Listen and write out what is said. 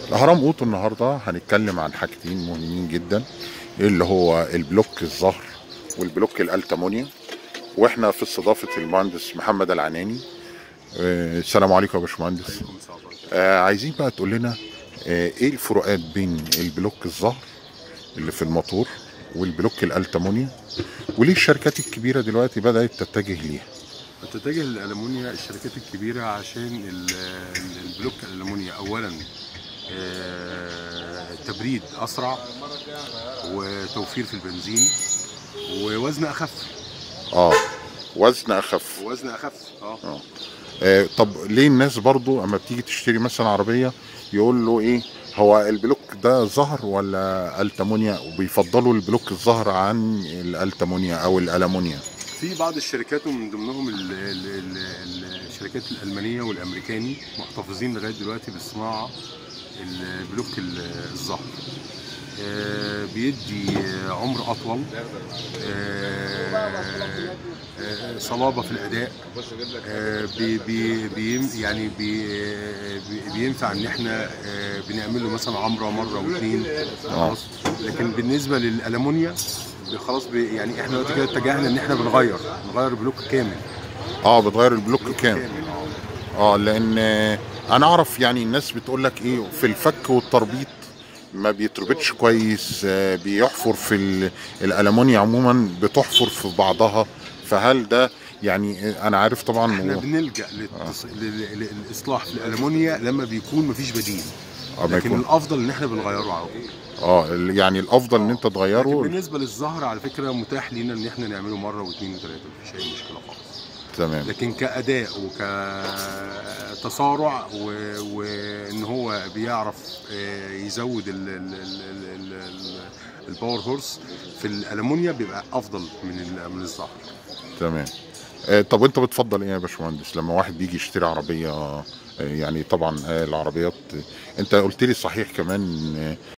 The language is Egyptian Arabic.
الهرم اوتو النهارده هنتكلم عن حاجتين مهمين جدا اللي هو البلوك الظهر والبلوك الالتمونيا واحنا في استضافه المهندس محمد العناني آه، السلام عليكم يا باشمهندس آه، عايزين بقى تقول لنا آه، ايه الفروقات بين البلوك الظهر اللي في الموتور والبلوك الالتمونيا وليه الشركات الكبيره دلوقتي بدات تتجه ليها تتجه للألمونيا الشركات الكبيرة عشان ال- ال- البلوك الألمونيا أولا آه، تبريد أسرع وتوفير في البنزين ووزن أخف اه وزن اخف وزن أخف اه آه، طب ليه الناس برضو اما بتيجي تشتري مثلا عربيه يقول له ايه هو البلوك ده ظهر ولا التمونيا وبيفضلوا البلوك الظهر عن الالتمونيا او الالمونيا في بعض الشركات ومن ضمنهم ال- ال- ال- الشركات الألمانية والأمريكاني محتفظين لغاية دلوقتي بالصناعة البلوك ال- الظهر آه، بيدي آه، عمر أطول آه، آه، صلابة في الأداء آه، بي بي بي يعني بي بي- بينفع ان احنا آه، بنعمل له مثلا عمره مره واثنين خلاص لكن بالنسبه للالمونيا خلاص بي- يعني احنا دلوقتي كده اتجهنا ان احنا بنغير نغير بلوك كامل اه بتغير البلوك كام كامل اه لان آه، انا اعرف يعني الناس بتقول لك ايه في الفك والتربيط ما بيتربطش كويس آه، بيحفر في ال- الالمونيا عموما بتحفر في بعضها فهل ده يعني آه، انا عارف طبعا احنا هو- بنلجا للتص... لل- للاصلاح في الالمونيا لما بيكون مفيش بديل آه، ما لكن يكون الافضل ان احنا بنغيره على طول اه ال- يعني الافضل ان انت لكن تغيره بالنسبه للزهر على فكره متاح لينا ان احنا نعمله مره واثنين وثلاثه مفيش اي مشكله خالص تمام لكن كاداء وكتسارع و- وان هو بيعرف آه، يزود ال- ال- ال- ال- ال- الباور هورس في الالمونيا بيبقى افضل من ال- من الزهر تمام آه، طب انت بتفضل ايه يا باشمهندس لما واحد بيجي يشتري عربيه آه، يعني طبعا آه، العربيات انت قلت لي صحيح كمان آه،